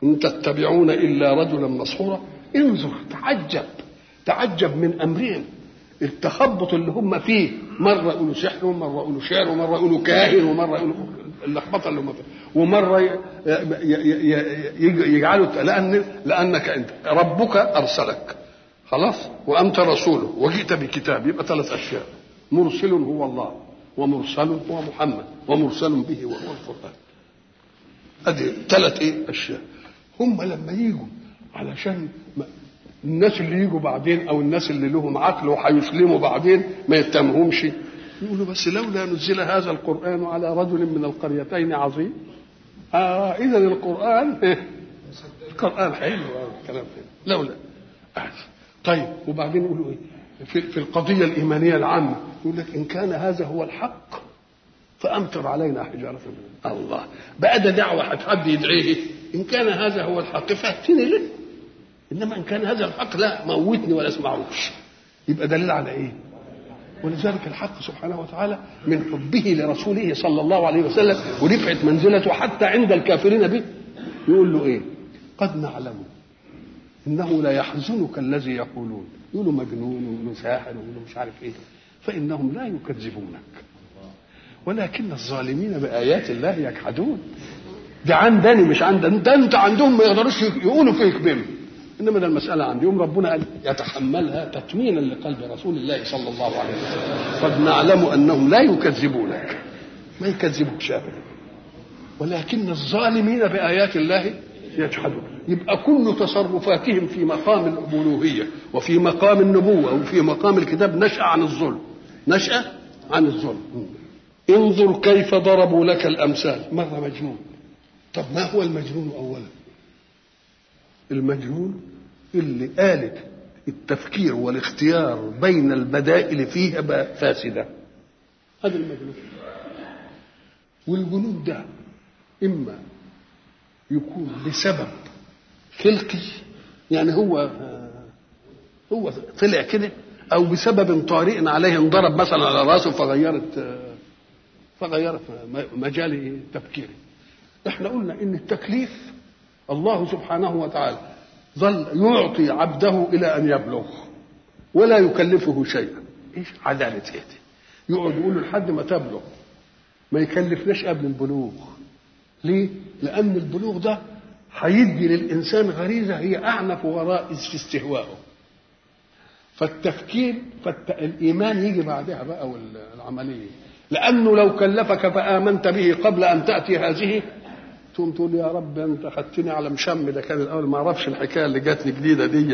إن تتبعون إلا رجلا مسحورا انظر تعجب تعجب من أمرهم التخبط اللي هم فيه مرة يقولوا سحر ومرة يقولوا شعر ومرة يقولوا كاهن ومرة يقولوا اللخبطة اللي هم فيها ومرة ي- ي- ي- يجعلوا لأن لأنك أنت ربك أرسلك خلاص وأنت رسوله وجئت بكتاب يبقى ثلاث أشياء مرسل هو الله ومرسل هو محمد ومرسل به وهو القرآن ادي ثلاث ايه اشياء هم لما يجوا علشان ما الناس اللي يجوا بعدين او الناس اللي لهم عقل وهيسلموا بعدين ما يتهمهمش يقولوا بس لولا نزل هذا القران على رجل من القريتين عظيم اه اذا القران القران حلو آه، الكلام حلو لولا آه. طيب وبعدين يقولوا ايه في, في القضيه الايمانيه العامه يقول لك ان كان هذا هو الحق فامطر علينا حجاره من الله بقى ده دعوه حد يدعيه ان كان هذا هو الحق فاتني له انما ان كان هذا الحق لا موتني ولا اسمعوش يبقى دليل على ايه ولذلك الحق سبحانه وتعالى من حبه لرسوله صلى الله عليه وسلم ورفعت منزلته حتى عند الكافرين به يقول له ايه قد نعلم انه لا يحزنك الذي يقولون يقولوا مجنون ويقولوا ساحر ويقولوا مش عارف ايه فانهم لا يكذبونك ولكن الظالمين بآيات الله يجحدون ده عندني مش عندنا ده انت عندهم ما يقدروش يقولوا فيك بهم انما ده المساله عندهم ربنا قال يتحملها تطمينا لقلب رسول الله صلى الله عليه وسلم قد نعلم انهم لا يكذبونك ما يكذبوكش ابدا ولكن الظالمين بايات الله يجحدون يبقى كل تصرفاتهم في مقام الالوهيه وفي مقام النبوه وفي مقام الكتاب نشا عن الظلم نشا عن الظلم انظر كيف ضربوا لك الامثال مره مجنون طب ما هو المجنون اولا المجنون اللي آلة التفكير والاختيار بين البدائل فيها بقى فاسدة هذا المجنون والجنون ده إما يكون بسبب خلقي يعني هو هو طلع كده أو بسبب طارئ عليه انضرب مثلا على راسه فغيرت فغيرت مجال تفكيره احنا قلنا ان التكليف الله سبحانه وتعالى ظل يعطي عبده الى ان يبلغ ولا يكلفه شيئا ايش عداله هذه يقعد يقول له لحد ما تبلغ ما يكلفناش قبل البلوغ ليه لان البلوغ ده هيدي للانسان غريزه هي اعنف وراء في استهوائه فالتفكير فالايمان يجي بعدها بقى والعمليه لانه لو كلفك فامنت به قبل ان تاتي هذه تقوم تقول يا رب انت خدتني على مشم ده كان الاول ما اعرفش الحكايه اللي جاتني جديده دي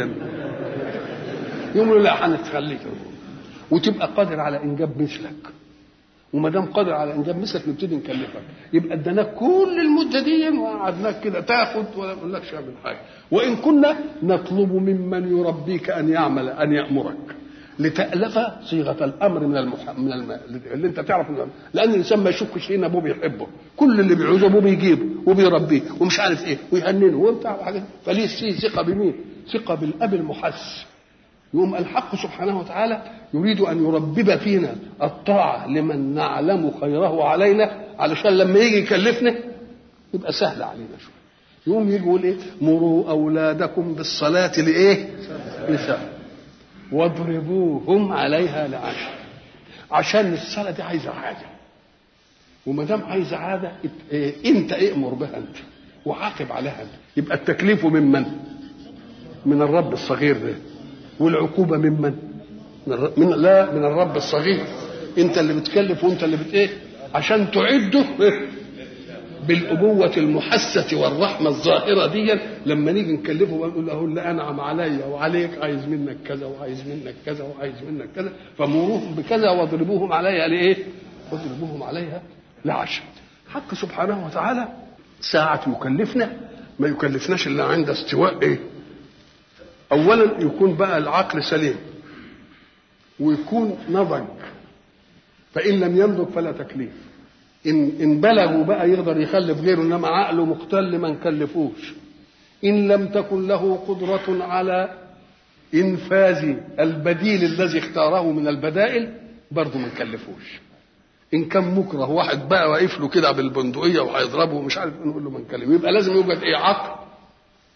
يقول لا هنتخليك وتبقى قادر على انجاب مثلك وما دام قادر على انجاب مثلك نبتدي نكلفك يبقى اديناك كل المده دي وقعدناك كده تاخد ولا نقول لكش اعمل حاجه وان كنا نطلب ممن يربيك ان يعمل ان يامرك لتألف صيغة الأمر من المح... من الم... اللي أنت تعرف من لأن الإنسان ما يشكش فيه إن أبوه بيحبه، كل اللي بيعوزه أبوه بيجيبه وبيربيه ومش عارف إيه ويهننه وبتاع حاجة فليه فيه ثقة بمين؟ ثقة بالأب المحس. يقوم الحق سبحانه وتعالى يريد أن يربب فينا الطاعة لمن نعلم خيره علينا علشان لما يجي يكلفنا يبقى سهل علينا شوية. يقوم يجي يقول إيه؟ مروا أولادكم بالصلاة لإيه؟ لسهل. واضربوهم عليها لعشر عشان الصلاة دي عايزة عادة وما دام عايزة عادة إيه انت ائمر بها انت وعاقب عليها انت يبقى التكليف ممن من الرب الصغير ده والعقوبة ممن من, الر... من لا من الرب الصغير انت اللي بتكلف وانت اللي بت ايه عشان تعده بالأبوة المحسة والرحمة الظاهرة دي لما نيجي نكلفه ونقول له اللي أنعم عليا وعليك عايز منك كذا وعايز منك كذا وعايز منك كذا فمروهم بكذا واضربوهم عليها لإيه؟ واضربوهم عليها لعشر حق سبحانه وتعالى ساعة يكلفنا ما يكلفناش إلا عند استواء إيه؟ أولا يكون بقى العقل سليم ويكون نضج فإن لم ينضج فلا تكليف إن إن بلغوا بقى يقدر يخلف غيره إنما عقله مختل ما نكلفوش إن لم تكن له قدرة على إنفاذ البديل الذي اختاره من البدائل برضه ما نكلفوش إن كان مكره واحد بقى واقف له كده بالبندقية وهيضربه ومش عارف نقول له ما نكلمه يبقى لازم يوجد إيه عقل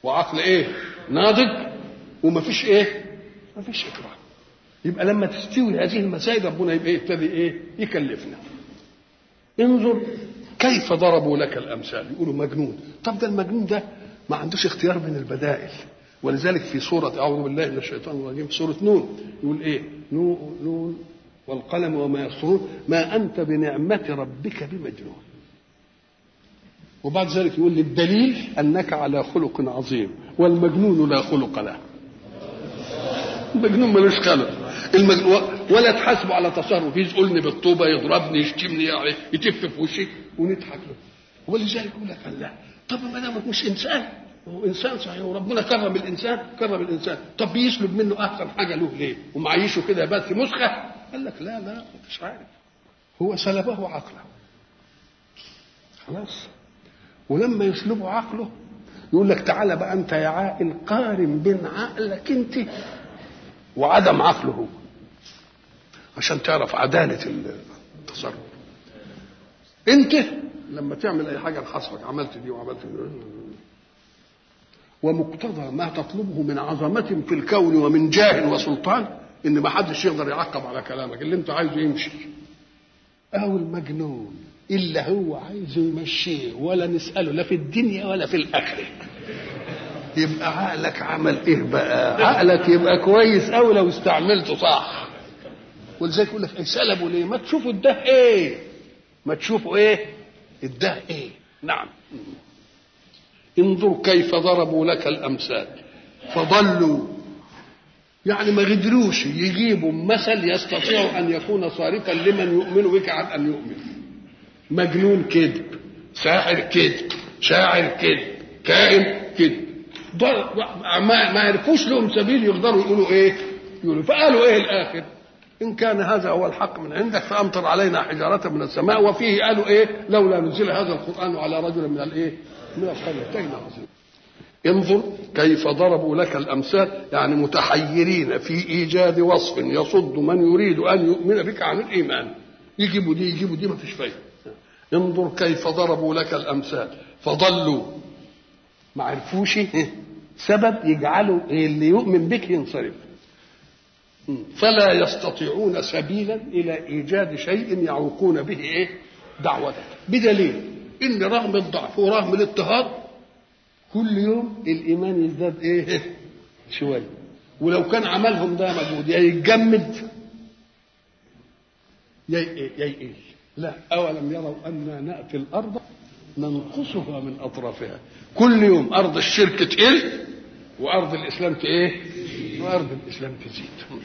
وعقل ايه ناضج ومفيش ايه مفيش اكراه يبقى لما تستوي هذه المسائل ربنا يبقى يبتدي ايه يكلفنا انظر كيف ضربوا لك الامثال يقولوا مجنون طب ده المجنون ده ما عندوش اختيار من البدائل ولذلك في سورة أعوذ بالله من الشيطان الرجيم في سورة نون يقول إيه؟ نون, نون والقلم وما يسطرون ما أنت بنعمة ربك بمجنون وبعد ذلك يقول للدليل أنك على خلق عظيم والمجنون لا خلق له المجنون ملوش خلق المجنون ولا تحاسبه على تصرف يزقلني بالطوبة يضربني يشتمني يعني يتف في وشي ونضحك له ولذلك يقول لك الله طب ما دام مش انسان هو انسان صحيح وربنا كرم الانسان كرم الانسان طب بيسلب منه احسن حاجه له ليه ومعيشه كده بس مسخه قال لك لا لا مش عارف هو سلبه عقله خلاص ولما يسلبه عقله يقول لك تعالى بقى انت يا عاقل قارن بين عقلك انت وعدم عقله هو عشان تعرف عداله التصرف انت لما تعمل اي حاجه لخصمك عملت دي وعملت دي ومقتضى ما تطلبه من عظمة في الكون ومن جاه وسلطان ان ما حدش يقدر يعقب على كلامك اللي انت عايزه يمشي او المجنون الا هو عايزه يمشيه ولا نساله لا في الدنيا ولا في الاخره يبقى عقلك عمل ايه بقى عقلك يبقى كويس قوي لو استعملته صح ولذلك يقول لك سلبوا ليه ما تشوفوا الده ايه ما تشوفوا ايه الده ايه نعم انظر كيف ضربوا لك الامثال فضلوا يعني ما قدروش يجيبوا مثل يستطيع ان يكون صارفا لمن يؤمن بك عن ان يؤمن مجنون كذب ساحر كذب شاعر كذب كائن كذب ما ما عرفوش لهم سبيل يقدروا يقولوا ايه يقولوا فقالوا ايه الاخر ان كان هذا هو الحق من عندك فامطر علينا حجاره من السماء وفيه قالوا ايه لولا نزل هذا القران على رجل من الايه من القريتين عظيم انظر كيف ضربوا لك الامثال يعني متحيرين في ايجاد وصف يصد من يريد ان يؤمن بك عن الايمان يجيبوا دي يجيبوا دي ما فيش فايده انظر كيف ضربوا لك الامثال فضلوا ما عرفوش سبب يجعلوا اللي يؤمن بك ينصرف فلا يستطيعون سبيلا الى ايجاد شيء يعوقون به ايه دعوتك بدليل ان رغم الضعف ورغم الاضطهاد كل يوم الايمان يزداد ايه شويه ولو كان عملهم ده مجهود يا يتجمد يا يقل لا اولم يروا انا ناتي الارض ننقصها من اطرافها كل يوم ارض الشرك تقل وارض الاسلام ايه وارض الاسلام تزيد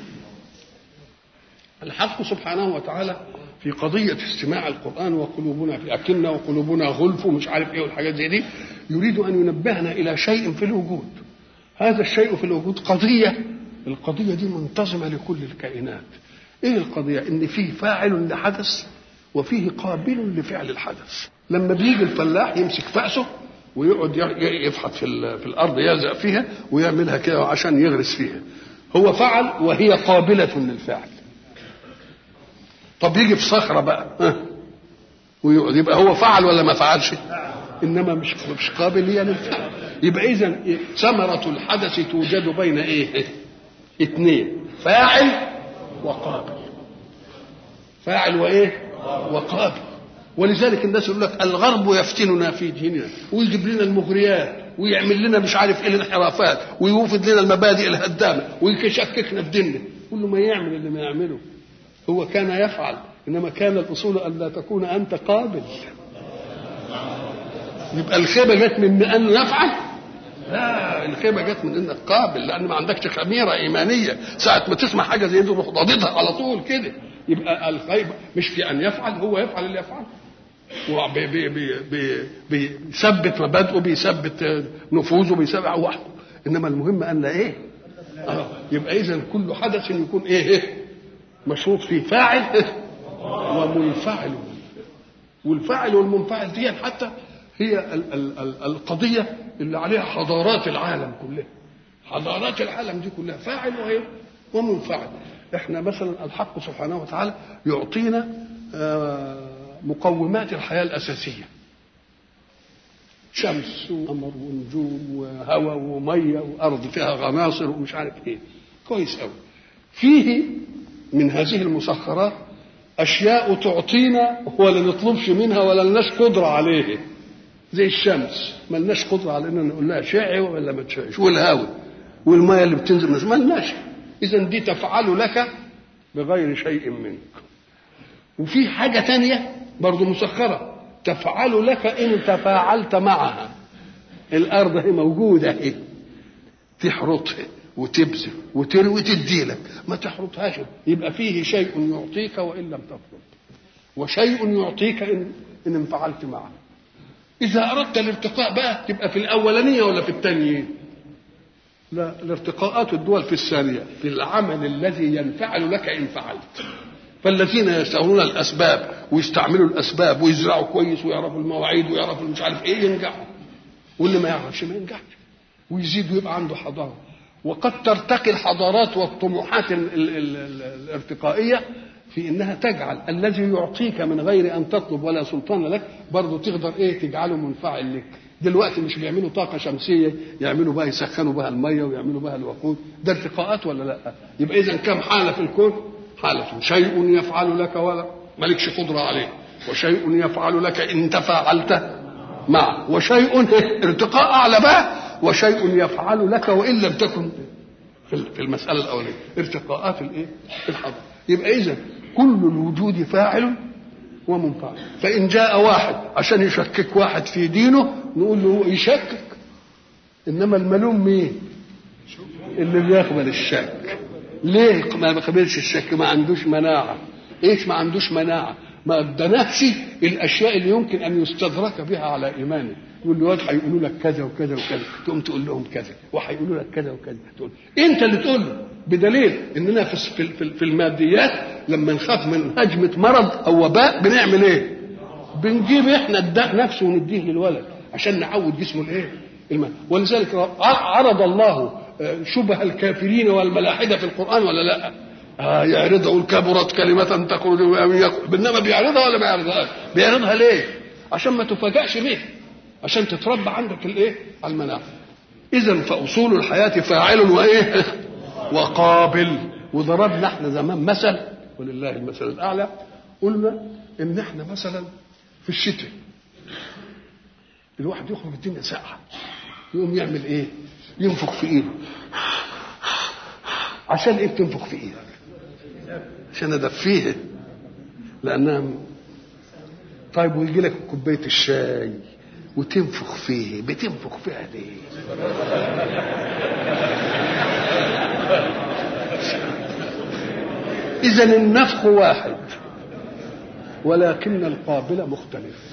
الحق سبحانه وتعالى في قضية استماع القرآن وقلوبنا في أكنة وقلوبنا غلف ومش عارف إيه والحاجات زي دي يريد أن ينبهنا إلى شيء في الوجود هذا الشيء في الوجود قضية القضية دي منتظمة لكل الكائنات إيه القضية إن فيه فاعل لحدث وفيه قابل لفعل الحدث لما بيجي الفلاح يمسك فأسه ويقعد يفحط في, في الأرض يلزق فيها ويعملها كده عشان يغرس فيها هو فعل وهي قابلة للفعل طب يجي في صخره بقى ها ويقعد يبقى هو فعل ولا ما فعلش انما مش مش قابل ليا للفعل يبقى اذا ثمره الحدث توجد بين ايه اثنين فاعل وقابل فاعل وايه وقابل ولذلك الناس يقول لك الغرب يفتننا في ديننا ويجيب لنا المغريات ويعمل لنا مش عارف ايه الانحرافات ويوفد لنا المبادئ الهدامه ويشككنا في ديننا كل ما يعمل اللي ما يعمله هو كان يفعل انما كان الاصول ان لا تكون انت قابل يبقى الخيبه جت من ان يفعل لا الخيبه جت من انك قابل لان ما عندكش خميره ايمانيه ساعه ما تسمع حاجه زي دي تروح ضادتها على طول كده يبقى الخيبه مش في ان يفعل هو يفعل اللي يفعله بيثبت مبادئه بيثبت نفوذه بيثبت وحده انما المهم ان ايه آه. يبقى اذا كل حدث يكون ايه, إيه؟ مشروط فيه فاعل ومنفعل والفاعل والمنفعل دي حتى هي ال ال ال القضية اللي عليها حضارات العالم كلها حضارات العالم دي كلها فاعل وهي ومنفعل احنا مثلا الحق سبحانه وتعالى يعطينا مقومات الحياة الأساسية شمس وقمر ونجوم وهواء وميه وارض فيها غناصر ومش عارف ايه كويس قوي فيه من هذه المسخرات اشياء تعطينا ولا نطلبش منها ولا لناش قدره عليه زي الشمس ما لناش قدره على ان نقول لها شعي ولا ما تشعش والهواء والميه اللي بتنزل ما لناش اذا دي تفعل لك بغير شيء منك وفي حاجه تانية برضه مسخره تفعل لك ان تفاعلت معها الارض هي موجوده اهي تحرطها وتبذل وتروي وتدي لك ما تحرطهاش يبقى فيه شيء يعطيك وان لم تطلب وشيء يعطيك ان ان انفعلت معه اذا اردت الارتقاء بقى تبقى في الاولانيه ولا في الثانيه لا الارتقاءات الدول في الثانيه في العمل الذي ينفعل لك ان فعلت فالذين يستغلون الاسباب ويستعملوا الاسباب ويزرعوا كويس ويعرفوا المواعيد ويعرفوا مش عارف ايه ينجحوا واللي ما يعرفش ما ينجحش ويزيد ويبقى عنده حضاره وقد ترتقي الحضارات والطموحات ال ال ال ال الارتقائيه في انها تجعل الذي يعطيك من غير ان تطلب ولا سلطان لك برضه تقدر ايه تجعله منفعل لك دلوقتي مش بيعملوا طاقه شمسيه يعملوا بها يسخنوا بها الميه ويعملوا بها الوقود ده ارتقاءات ولا لا يبقى اذا كم حاله في الكون حاله شيء يفعل لك ولا مالكش قدره عليه وشيء يفعل لك ان تفاعلت معه وشيء ارتقاء اعلى بقى وشيء يفعل لك وان لم تكن في المساله الاوليه ارتقاءات الايه الحضاره يبقى اذا كل الوجود فاعل ومنفعل فان جاء واحد عشان يشكك واحد في دينه نقول له يشكك انما الملوم مين اللي بيقبل الشك ليه ما بيقبلش الشك ما عندوش مناعه ايش ما عندوش مناعه ما ادناهش الاشياء اللي يمكن ان يستدرك بها على ايمانه يقول له واد هيقولوا لك كذا وكذا وكذا تقوم تقول لهم كذا وهيقولوا لك كذا وكذا تقول انت اللي تقول له بدليل اننا في في, في الماديات لما نخاف من هجمه مرض او وباء بنعمل ايه؟ بنجيب احنا الداء نفسه ونديه للولد عشان نعود جسمه الايه؟ الماء ولذلك عرض الله شبه الكافرين والملاحده في القران ولا لا؟ آه يعرضها يقول كبرت كلمة تخرج انما بيعرضها ولا ما بيعرضهاش؟ بيعرضها ليه؟ عشان ما تفاجأش بيه عشان تتربى عندك الايه؟ المناعة. إذا فأصول الحياة فاعل وإيه؟ وقابل وضربنا احنا زمان مثل ولله المثل الأعلى قلنا إن احنا مثلا في الشتاء الواحد يخرج الدنيا ساقعة يقوم يعمل إيه؟ ينفخ في إيده عشان إيه بتنفخ في إيدك؟ عشان ادفيها لانها طيب ويجي لك كوبايه الشاي وتنفخ فيه بتنفخ فيها ليه اذا النفخ واحد ولكن القابل مختلف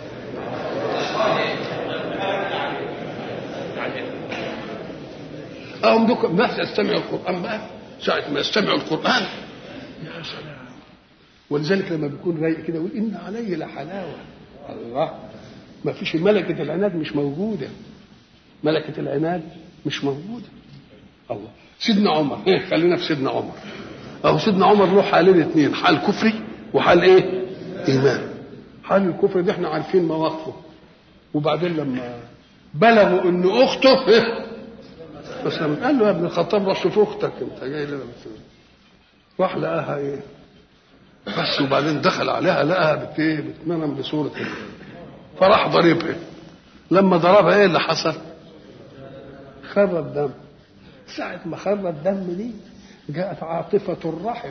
أهم دوك ما يستمعوا القرآن بقى ساعة ما يستمعوا القرآن يا سلام ولذلك لما بيكون رايق كده يقول ان علي لحلاوه الله ما فيش ملكه العناد مش موجوده ملكه العناد مش موجوده الله سيدنا عمر إيه خلينا في سيدنا عمر اهو سيدنا عمر له حالين اثنين حال كفري وحال ايه ايمان حال الكفر ده احنا عارفين مواقفه وبعدين لما بلغوا ان اخته إيه؟ بس لما قال له يا ابن الخطاب روح شوف اختك انت جاي لنا راح لقاها ايه بس وبعدين دخل عليها لقاها بت ايه بتنام بصوره ايه فراح ضربها لما ضربها ايه اللي حصل خر الدم ساعة ما خر الدم دي جاءت عاطفة الرحم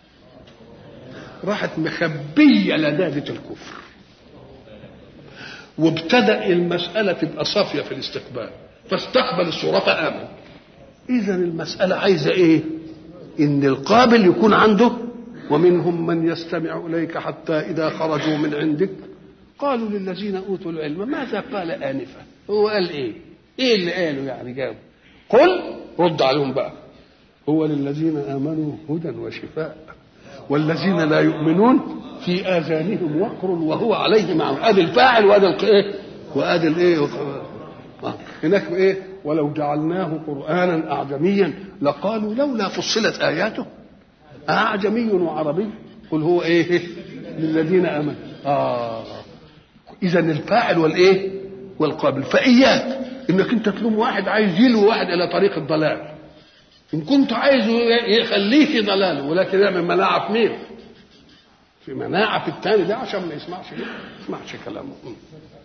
راحت مخبية لدادة الكفر وابتدأ المسألة تبقى صافية في الاستقبال فاستقبل الصورة فآمن إذا المسألة عايزة إيه؟ ان القابل يكون عنده ومنهم من يستمع اليك حتى اذا خرجوا من عندك قالوا للذين اوتوا العلم ماذا قال انفا هو قال ايه ايه اللي قالوا يعني جاوب قل رد عليهم بقى هو للذين امنوا هدى وشفاء والذين لا يؤمنون في اذانهم وقر وهو عليهم عم ادي الفاعل وادي الايه وادي الايه هناك ايه ولو جعلناه قرانا اعجميا لقالوا لولا فصلت اياته اعجمي وعربي قل هو ايه للذين امنوا اه اذا الفاعل والايه والقابل فإياك إنك أنت تلوم واحد عايز يلوي واحد إلى طريق الضلال إن كنت عايزه يخليه في ضلاله ولكن يعمل مناعة في مين؟ في مناعة في الثاني ده عشان ما يسمعش ما يسمعش كلامه